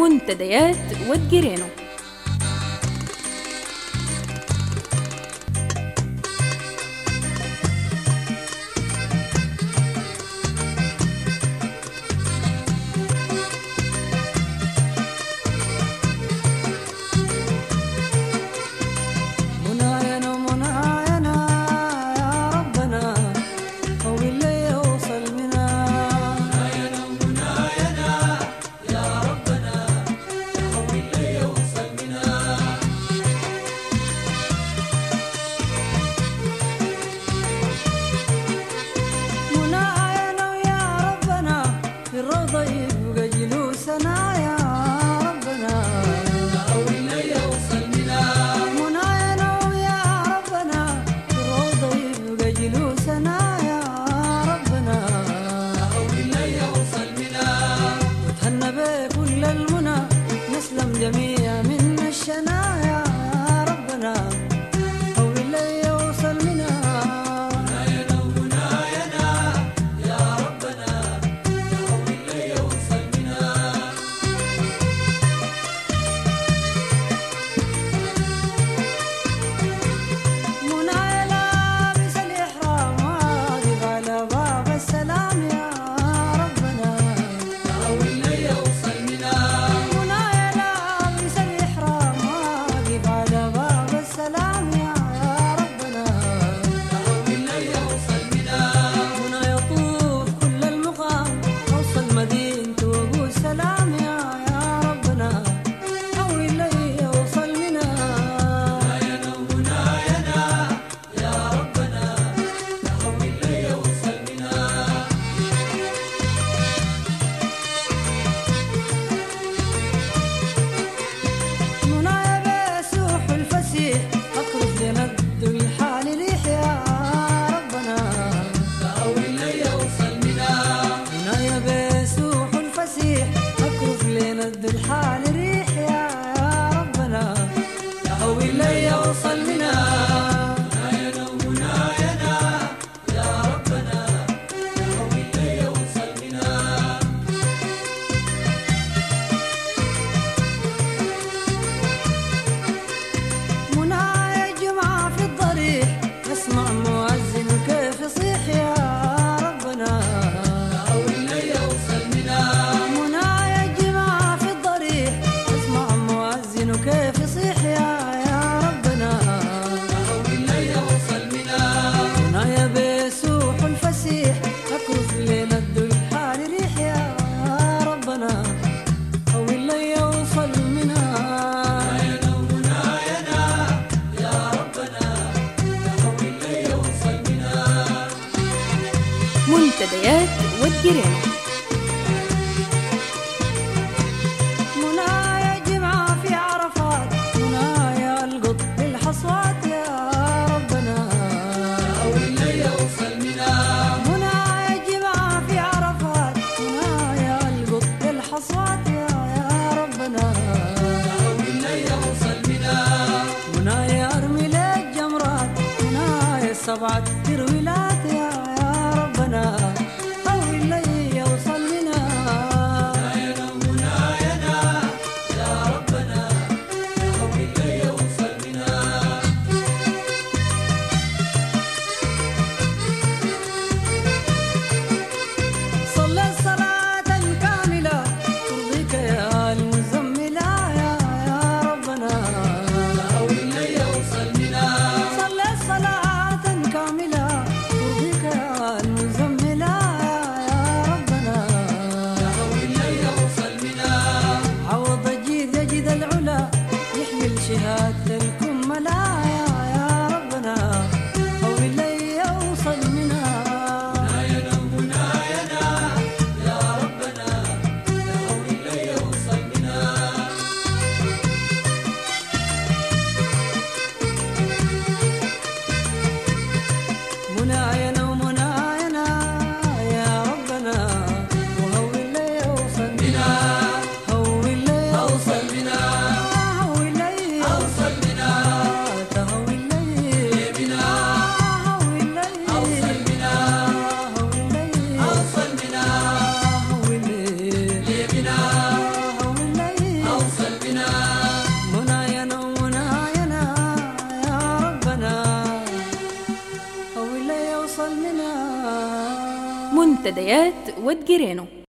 منتديات ودجرينو مناينا مناينا يا ربنا هو اللي يوصل منا مناينا مناينا يا ربنا هو اللي يوصل منا مناينا يا ربنا في الروضة يبقى جلوسنا يا ربنا هو اللي يوصل منا مناينا يا ربنا في الروضة يبقى جلوسنا يا ربنا هو اللي يوصل منا وتهنى بكل المنى نسلم جميع من الشنايا يا ربنا هو اللي يوصل منا مناينا ومناينا يا ربنا هو اللي يوصل منا منايا لابس الإحرام واقف على باب السلام يا ربنا هو اللي يوصل منا منايا لابس الإحرام واقف على باب السلام يا ربنا هو اللي يوصل منا منى يطوف كل المقام أوصل مدينته وأقول سلام يا يا ربنا هو اللي يوصل منا منايا ومناينا يا ربنا هو اللي يوصل منا منايا بسوح الفسيح اطرف لند الحال ريح يا ربنا هو اللي يوصل منا منايا بسوح الفسيح اكرف لند الحال ريح يا ربنا هو اللي يوصل منا منايا ومناينا يا ربنا هو اللي يوصل منا منايا جمعة في الضريح اسمع مؤذن كيف يصيح يا ربنا هو اللي يوصل منا منايا جمعة في الضريح اسمع مؤذن كيف يصيح يا يا ربنا هو اللي يوصل منا منايا بيسوح الفسيح اكرف ليلة الحال ريح يا ربنا هو اللي يوصل منا منايا ومناينا يا ربنا هو اللي يوصل منا منتديات ودجرينو منايا جمعة في عرفات منايا القط بالحصوات يا ربنا هو اللي يوصل منا منايا جمعة في عرفات منايا القط بالحصوات يا يا ربنا هو اللي يوصل منا منايا ارمي لك جمرات منايا السبعة ترويلات يا يا ربنا هو اللي منتديات ود جيرانو